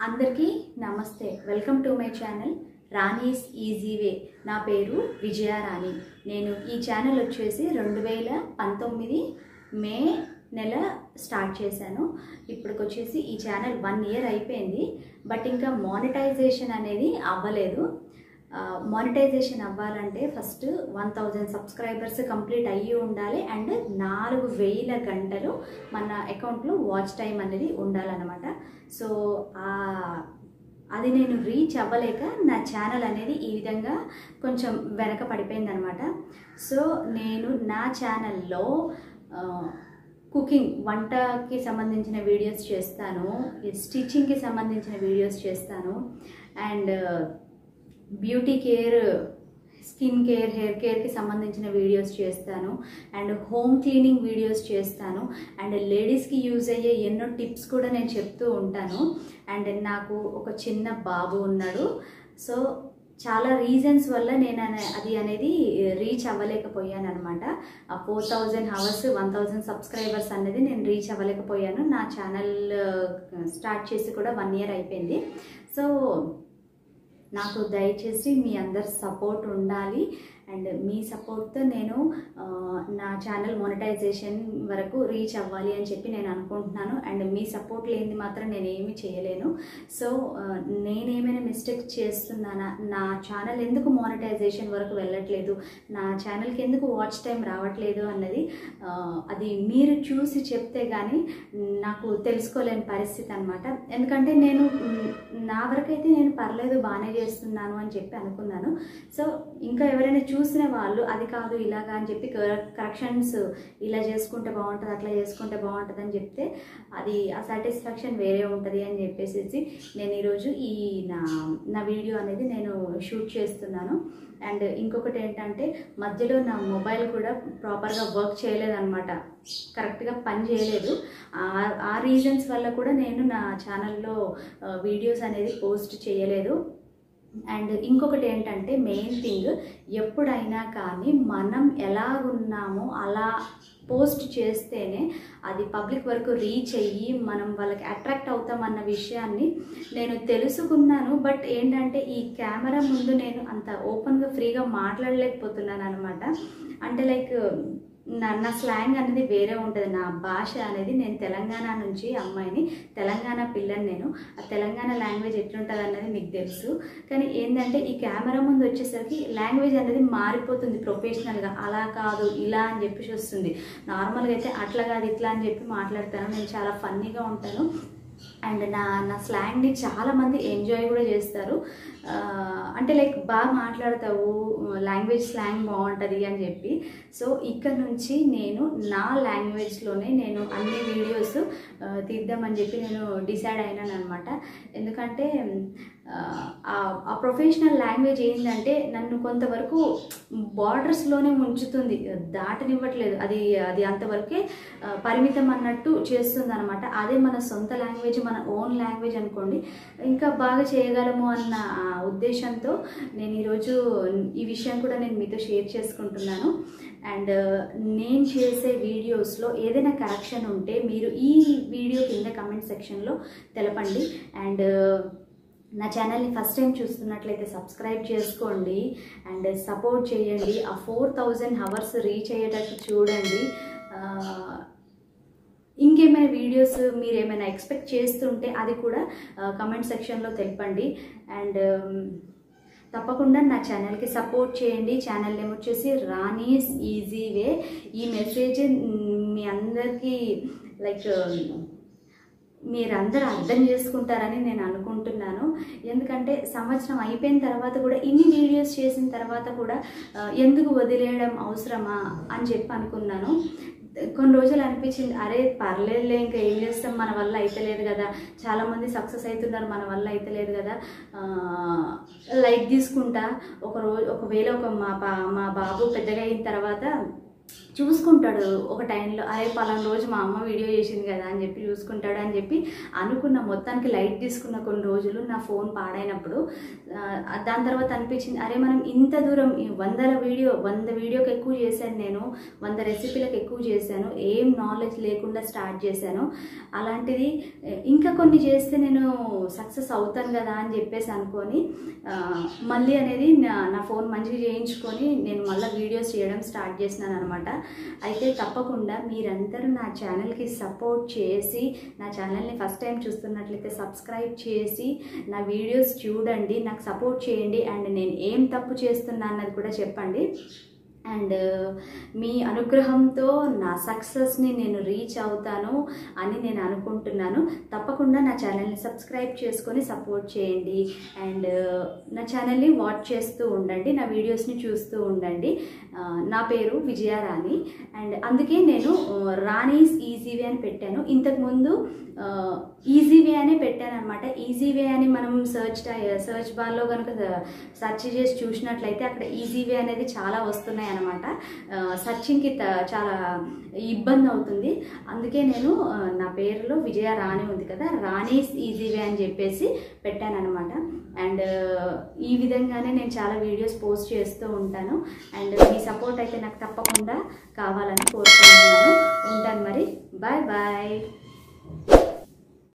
అందరికీ నమస్తే welcome to my channel Rani's easy way నా పేరు విజయారాణి నేను ఈ ఛానల్ వచ్చేసి రెండు వేల పంతొమ్మిది మే నెల స్టార్ట్ చేశాను ఇప్పటికి వచ్చేసి ఈ ఛానల్ వన్ ఇయర్ అయిపోయింది బట్ ఇంకా మానిటైజేషన్ అనేది అవ్వలేదు మానిటైజేషన్ అవ్వాలంటే first one thousand subscribers complete అయ్యి ఉండాలి అండ్ నాలుగు వేల గంటలు మన అకౌంట్లో వాచ్ టైం అనేది ఉండాలన్నమాట సో అది నేను రీచ్ అవ్వలేక నా ఛానల్ అనేది ఈ విధంగా కొంచెం వెనక పడిపోయింది అనమాట సో నేను నా ఛానల్లో కుకింగ్ వంటకి సంబంధించిన వీడియోస్ చేస్తాను స్టిచ్చింగ్కి సంబంధించిన వీడియోస్ చేస్తాను and beauty care skin care hair కేర్కి సంబంధించిన వీడియోస్ చేస్తాను అండ్ హోమ్ క్లీనింగ్ వీడియోస్ చేస్తాను అండ్ లేడీస్కి యూజ్ అయ్యే ఎన్నో టిప్స్ కూడా నేను చెప్తూ ఉంటాను అండ్ నాకు ఒక చిన్న బాబు ఉన్నాడు సో చాలా రీజన్స్ వల్ల నేను అనే- అది అనేది రీచ్ అవ్వలేకపోయాను అనమాట ఆ four thousand hours one thousand subscribers అనేది నేను రీచ్ అవ్వలేకపోయాను నా ఛానల్ స్టార్ట్ చేసి కూడా వన్ ఇయర్ అయిపోయింది సో నాకు దయచేసి మీ అందరి సపోర్ట్ ఉండాలి అండ్ మీ సపోర్ట్తో నేను ఆ, నా ఛానల్ మొనిటైజేషన్ వరకు రీచ్ అవ్వాలి అని చెప్పి నేను అనుకుంటున్నాను అండ్ మీ సపోర్ట్ లేనిది మాత్రం నేను ఏమీ చేయలేను సో ఆ, నేనేమైనా మిస్టేక్ చేస్తున్నానా నా ఛానల్ ఎందుకు మానిటైజేషన్ వరకు వెళ్ళట్లేదు నా ఛానల్కి ఎందుకు వాచ్ టైం రావట్లేదు అన్నది ఆ, అది మీరు చూసి చెప్తే కానీ నాకు తెలుసుకోలేని పరిస్థితి అనమాట ఎందుకంటే నేను మ్, నా వరకైతే నేను పర్లేదు బాగానే చేస్తున్నాను అని చెప్పి అనుకున్నాను సో ఇంకా ఎవరైనా చూసిన వాళ్ళు అది కాదు ఇలాగా అని చెప్పి కరెక్షన్స్ ఇలా చేసుకుంటే బాగుంటుంది అట్లా చేసుకుంటే బాగుంటుంది అని చెప్తే అది ఆ సాటిస్ఫాక్షన్ వేరే ఉంటుంది అని చెప్పేసి నేను ఈరోజు ఈ నా నా వీడియో అనేది నేను షూట్ చేస్తున్నాను అండ్ ఇంకొకటి ఏంటంటే మధ్యలో నా మొబైల్ కూడా ప్రాపర్గా వర్క్ చేయలేదన్నమాట కరెక్ట్గా పని చేయలేదు ఆ- ఆ రీజన్స్ వల్ల కూడా నేను నా ఛానల్లో వీడియోస్ అనేది పోస్ట్ చేయలేదు అండ్ ఇంకొకటి ఏంటంటే మెయిన్ థింగ్ ఎప్పుడైనా కానీ మనం ఎలా ఉన్నామో అలా పోస్ట్ చేస్తేనే అది పబ్లిక్ వరకు రీచ్ అయ్యి మనం వాళ్ళకి అట్రాక్ట్ అవుతామన్న విషయాన్ని నేను తెలుసుకున్నాను బట్ ఏంటంటే ఈ కెమెరా ముందు నేను అంత ఓపెన్గా ఫ్రీగా మాట్లాడలేకపోతున్నాను అనమాట అంటే లైక్ నా నా స్లాంగ్ అనేది వేరే ఉంటుంది నా భాష అనేది నేను తెలంగాణ నుంచి అమ్మాయిని తెలంగాణ పిల్లని నేను ఆ తెలంగాణ లాంగ్వేజ్ ఎట్లుంటుంది అన్నది మీకు తెలుసు కానీ ఏంటంటే ఈ కెమెరా ముందు వచ్చేసరికి లాంగ్వేజ్ అనేది మారిపోతుంది ప్రొఫెషనల్గా అలా కాదు ఇలా అని చెప్పేసి వస్తుంది నార్మల్గా అయితే అట్లా కాదు ఇట్లా అని చెప్పి మాట్లాడతాను నేను చాలా ఫన్నీగా ఉంటాను అండ్ నా నా స్లాంగ్ని చాలామంది ఎంజాయ్ కూడా చేస్తారు ఆ, అంటే లైక్ బాగా మాట్లాడతావు లాంగ్వేజ్ స్లాంగ్ బాగుంటుంది అని చెప్పి సో ఇక్కడ నుంచి నేను నా లాంగ్వేజ్లోనే నేను అన్ని వీడియోస్ ఆ, తీద్దామని చెప్పి నేను డిసైడ్ అయినాను అనమాట ఎందుకంటే ఆ, ఆ- ఆ ప్రొఫెషనల్ లాంగ్వేజ్ ఏంటంటే నన్ను కొంతవరకు బార్డర్స్లోనే ఉంచుతుంది దాటనివ్వట్లేదు అది అది అంతవరకే ఆ, పరిమితం అన్నట్టు చేస్తుంది అనమాట అదే మన సొంత లాంగ్వేజ్ మన ఓన్ లాంగ్వేజ్ అనుకోండి ఇంకా బాగా చేయగలము అన్న ఆ ఉద్దేశంతో నేను ఈరోజు ఈ విషయం కూడా నేను మీతో షేర్ చేసుకుంటున్నాను అండ్ నేను చేసే వీడియోస్లో ఏదైనా కరెక్షన్ ఉంటే మీరు ఈ వీడియో కింద కమెంట్ సెక్షన్లో తెలపండి అండ్ నా ఛానల్ని ఫస్ట్ టైం చూస్తున్నట్లయితే సబ్స్క్రైబ్ చేసుకోండి అండ్ సపోర్ట్ చేయండి ఆ ఫోర్ థౌజండ్ హవర్స్ రీచ్ అయ్యేటట్టు చూడండి ఆ, ఇంకేమైనా వీడియోస్ మీరు ఏమైనా ఎక్స్పెక్ట్ చేస్తుంటే అది కూడా కమెంట్ సెక్షన్లో తెలపండి అండ్ తప్పకుండా నా ఛానల్కి సపోర్ట్ చేయండి ఛానల్ నేమ్ వచ్చేసి రాణీస్ ఈజీ వే ఈ మెసేజ్ మీ అందరికీ లైక్ మీరందరూ అర్థం చేసుకుంటారని నేను అనుకుంటున్నాను ఎందుకంటే సంవత్సరం అయిపోయిన తర్వాత కూడా ఇన్ని వీడియోస్ చేసిన తర్వాత కూడా ఆ, ఎందుకు వదిలేయడం అవసరమా అని చెప్పి అనుకున్నాను కొన్ని రోజులు అనిపించింది అరే పర్లేదులే ఇంకా ఏం చేస్తాం మన వల్ల అయితలేదు కదా చాలామంది సక్సెస్ అవుతున్నారు మన వల్ల అయితలేదు కదా ఆ, లైట్ తీసుకుంటా ఒక రోజు ఒకవేళ ఒక మా బా మా బాబు పెద్దగా అయిన తర్వాత చూసుకుంటాడు ఒక టైంలో అరే పలానా రోజు మా అమ్మ వీడియో చేసింది కదా అని చెప్పి చూసుకుంటాడు అని చెప్పి అనుకున్న మొత్తానికి లైట్ తీసుకున్న కొన్ని రోజులు నా ఫోన్ పాడైనప్పుడు ఆ, దాని తర్వాత అనిపించింది అరే మనం ఇంత దూరం ఈ వందల వీడియో వంద వీడియోకి ఎక్కువ చేశాను నేను వంద రెసిపీలకు ఎక్కువ చేశాను ఏం నాలెడ్జ్ లేకుండా స్టార్ట్ చేశాను అలాంటిది ఏ, ఇంకా కొన్ని చేస్తే నేను సక్సెస్ అవుతాను కదా అని చెప్పేసి అనుకొని ఆ, మళ్ళీ అనేది నా నా ఫోన్ మంచిగా చేయించుకొని నేను మళ్ళీ వీడియోస్ చేయడం స్టార్ట్ చేసినాను అనమాట అయితే తప్పకుండా మీరందరూ నా ఛానల్కి సపోర్ట్ చేసి నా ఛానల్ని ఫస్ట్ టైం చూస్తున్నట్లయితే సబ్స్క్రైబ్ చేసి నా వీడియోస్ చూడండి నాకు సపోర్ట్ చేయండి అండ్ నేను ఏం తప్పు చేస్తున్నా అన్నది కూడా చెప్పండి అండ్ మీ అనుగ్రహంతో నా సక్సెస్ని నేను రీచ్ అవుతాను అని నేను అనుకుంటున్నాను తప్పకుండా నా ఛానల్ని సబ్స్క్రైబ్ చేసుకొని సపోర్ట్ చేయండి అండ్ నా ఛానల్ని వాచ్ చేస్తూ ఉండండి నా వీడియోస్ని చూస్తూ ఉండండి ఆ, నా పేరు విజయారాణి అండ్ అందుకే నేను ఆ, రాణీస్ ఈజీ వే అని పెట్టాను ఇంతకుముందు ఈజీ వే అనే పెట్టాను అనమాట ఈజీ వే అని మనం సర్చ్ సర్చ్ బార్లో కనుక సెర్చ్ చేసి చూసినట్లయితే అక్కడ ఈజీ వే అనేది చాలా వస్తున్నాయి అనమాట సర్చింగ్కి చాలా ఇబ్బంది అవుతుంది అందుకే నేను ఆ, నా పేరులో విజయ రాణి ఉంది కదా రాణీస్ ఈజీ వే అని చెప్పేసి పెట్టాను అనమాట అండ్ ఈ విధంగానే నేను చాలా వీడియోస్ పోస్ట్ చేస్తూ ఉంటాను అండ్ మీ సపోర్ట్ అయితే నాకు తప్పకుండా కావాలని కోరుకుంటున్నాను ఉంటాను మరి బాయ్ బాయ్